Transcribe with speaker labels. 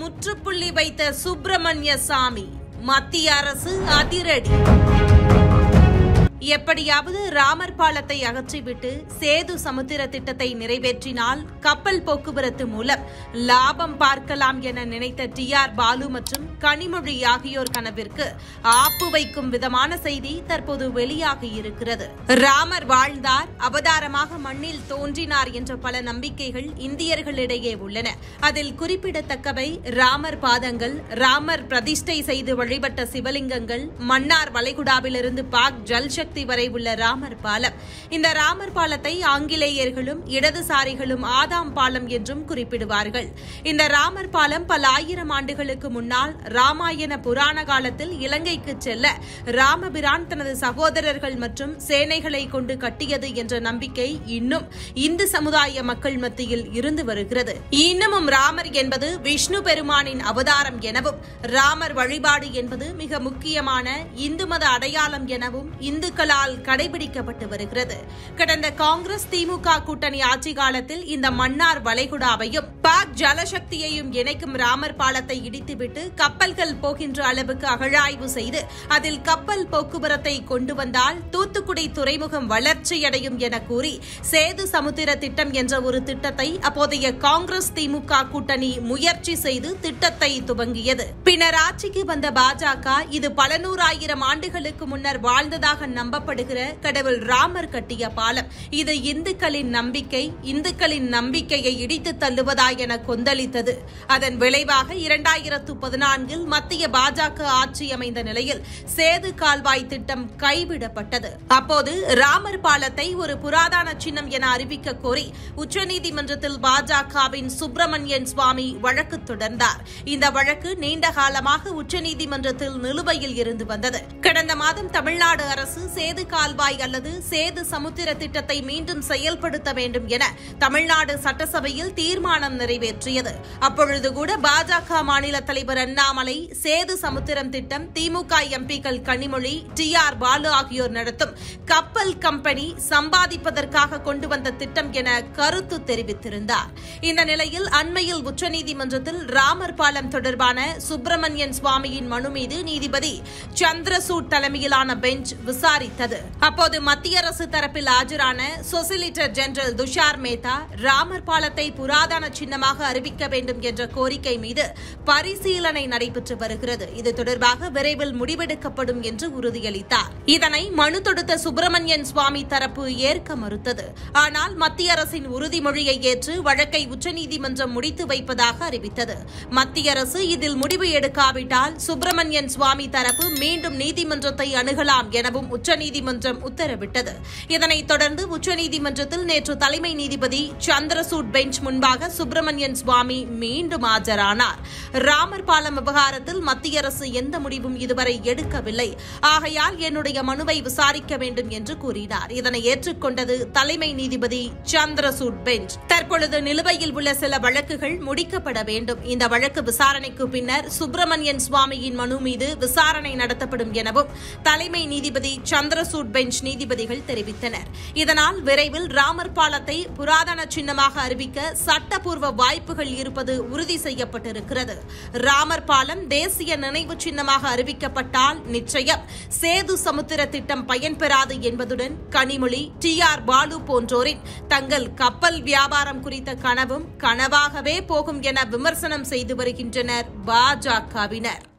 Speaker 1: முற்றுப்புள்ளி வைத்த சுப்பிரமணிய சாமி மத்திய அரசு அதிரடி எப்படியாவது ராமர் பாலத்தை அகற்றிவிட்டு சேது சமுத்திர திட்டத்தை நிறைவேற்றினால் கப்பல் போக்குவரத்து மூலம் லாபம் பார்க்கலாம் என நினைத்த டி ஆர் பாலு மற்றும் கனிமொழி ஆகியோர் கனவிற்கு ஆப்பு வைக்கும் விதமான செய்தி தற்போது வெளியாகி இருக்கிறது ராமர் வாழ்ந்தார் அவதாரமாக மண்ணில் தோன்றினார் என்ற பல நம்பிக்கைகள் இந்தியர்களிடையே உள்ளன அதில் குறிப்பிடத்தக்கவை ராமர் பாதங்கள் ராமர் பிரதிஷ்டை செய்து வழிபட்ட சிவலிங்கங்கள் மன்னார் வளைகுடாவிலிருந்து பாக் ஜல்சக்தி வரை உள்ள ராமர் பாலம் இந்த ராமர் பாலத்தை ஆங்கிலேயர்களும் இடதுசாரிகளும் ஆதாம் பாலம் என்றும் குறிப்பிடுவார்கள் இந்த ராமர் பாலம் பல ஆயிரம் ஆண்டுகளுக்கு முன்னால் ராமாயண புராண காலத்தில் இலங்கைக்கு செல்ல ராமபிரான் தனது சகோதரர்கள் மற்றும் சேனைகளை கொண்டு கட்டியது என்ற நம்பிக்கை இன்னும் இந்து சமுதாய மக்கள் மத்தியில் இருந்து வருகிறது இன்னமும் ராமர் என்பது விஷ்ணு பெருமானின் அவதாரம் எனவும் ராமர் வழிபாடு என்பது மிக முக்கியமான இந்து மத அடையாளம் எனவும் இந்துக்களால் கடைபிடிக்கப்பட்டு வருகிறது கடந்த காங்கிரஸ் திமுக கூட்டணி ஆட்சி காலத்தில் இந்த மன்னார் வளைகுடாவையும் பாக் ஜலசக்தியையும் இணைக்கும் ராமர் பாலத்தை இடித்துவிட்டு கப்பல்கள் போகின்ற அளவுக்கு அகழாய்வு செய்து அதில் கப்பல் போக்குவரத்தை கொண்டு வந்தால் தூத்துக்குடி துறைமுகம் வளர்ச்சியடையும் என கூறி சேது சமுத்திர திட்டம் என்ற ஒரு திட்டத்தை அப்போதைய காங்கிரஸ் திமுக கூட்டணி முயற்சி செய்து திட்டத்தை துவங்கியது பின்னர் ஆட்சிக்கு வந்த பாஜக இது பல நூறாயிரம் ஆண்டுகளுக்கு முன்னர் வாழ்ந்ததாக நம்பப்படுகிற கடவுள் ராமர் கட்டிய பாலம் இது இந்துக்களின் நம்பிக்கை இந்துக்களின் நம்பிக்கையை இடித்து தள்ளுவதா என கொந்தளித்தது அதன் விளைவாக இரண்டாயிரத்து பதினான்கில் மத்திய பாஜக ஆட்சி அமைந்த நிலையில் சேது கால்வாய் திட்டம் கைவிடப்பட்டது அப்போது ராமர் பாலத்தை ஒரு புராதன சின்னம் என அறிவிக்க கோரி உச்சநீதிமன்றத்தில் பாஜகவின் சுப்பிரமணியன் சுவாமி வழக்கு தொடர்ந்தார் இந்த வழக்கு நீண்ட காலமாக உச்சநீதிமன்றத்தில் நிலுவையில் இருந்து வந்தது கடந்த மாதம் தமிழ்நாடு அரசு சேது கால்வாய் அல்லது சேது சமுத்திர திட்டத்தை மீண்டும் செயல்படுத்த வேண்டும் என தமிழ்நாடு சட்டசபையில் தீர்மானம் நிறைவேற்றியது அப்பொழுது கூட பாஜக மாநில தலைவர் அண்ணாமலை சேது சமுத்திரம் திட்டம் திமுக எம்பிக்கள் கனிமொழி டி ஆர் பாலு ஆகியோர் நடத்தும் கப்பல் கம்பெனி சம்பாதிப்பதற்காக கொண்டு வந்த திட்டம் என கருத்து தெரிவித்திருந்தார் இந்த நிலையில் அண்மையில் உச்சநீதிமன்றத்தில் ராமர் பாலம் தொடர்பான சுப்பிரமணியன் சுவாமியின் மனு மீது நீதிபதி சந்திரசூட் தலைமையிலான பெஞ்ச் விசாரித்தது அப்போது மத்திய அரசு தரப்பில் ஆஜரான சொசிலிட்டர் ஜெனரல் துஷார் மேத்தா ராமர் பாலத்தை புராதன சின்னமாக அறிவிக்க வேண்டும் என்ற கோரிக்கை மீது பரிசீலனை நடைபெற்று வருகிறது இது தொடர்பாக விரைவில் முடிவெடுக்கப்படும் என்று உறுதியளித்தார் இதனை மனு தொடுத்த சுப்பிரமணியன் சுவாமி தரப்பு ஏற்க மறுத்தது ஆனால் மத்திய அரசின் உறுதிமொழியை ஏற்று வழக்கை உச்சநீதிமன்றம் முடித்து வைப்பதாக அறிவித்தது மத்திய அரசு இதில் முடிவு எடுக்காவிட்டால் சுப்பிரமணியன் சுவாமி தரப்பு மீண்டும் நீதிமன்றத்தை அணுகலாம் எனவும் உச்சநீதிமன்றம் உத்தரவிட்டது இதனைத் தொடர்ந்து உச்சநீதிமன்றத்தில் நேற்று தலைமை நீதிபதி சந்திரசூட் பெஞ்ச் முன்பாக சுப்பிரமணியன் சுவாமி மீண்டும் ஆஜரானார் ராமர் பாலம் விவகாரத்தில் மத்திய அரசு எந்த முடிவும் இதுவரை எடுக்கவில்லை ஆகையால் என்னுடைய மனுவை விசாரிக்க வேண்டும் என்று கூறினார் இதனை ஏற்றுக்கொண்டது தலைமை நீதிபதி சந்திரசூட் பெஞ்ச் தற்பொழுது நிலுவையில் உள்ள சில வழக்குகள் முடிக்கப்பட வேண்டும் இந்த வழக்கு விசாரணைக்கு பின்னர் சுப்பிரமணியன் சுவாமியின் மனு மீது விசாரணை நடத்தப்படும் எனவும் தலைமை நீதிபதி சந்திரசூட் பெஞ்ச் நீதிபதிகள் தெரிவித்தனர் இதனால் விரைவில் ராமர் பாலத்தை புராதன சின்னமாக அறிவிக்க சட்டப்பூர்வ வாய்ப்புகள் இருப்பது உறுதி செய்யப்பட்டிருக்கிறது ராமர் பாலம் தேசிய நினைவு சின்னமாக அறிவிக்கப்பட்டால் நிச்சயம் சேது சமுத்திர திட்டம் பயன்பெறாது என்பதுடன் கனிமொழி டி ஆர் பாலு போன்றோரின் தங்கள் கப்பல் வியாபாரம் குறித்த கனவும் கனவாகவே போகும் என விமர்சனம் செய்து வருகின்றனர் பாஜகவினர்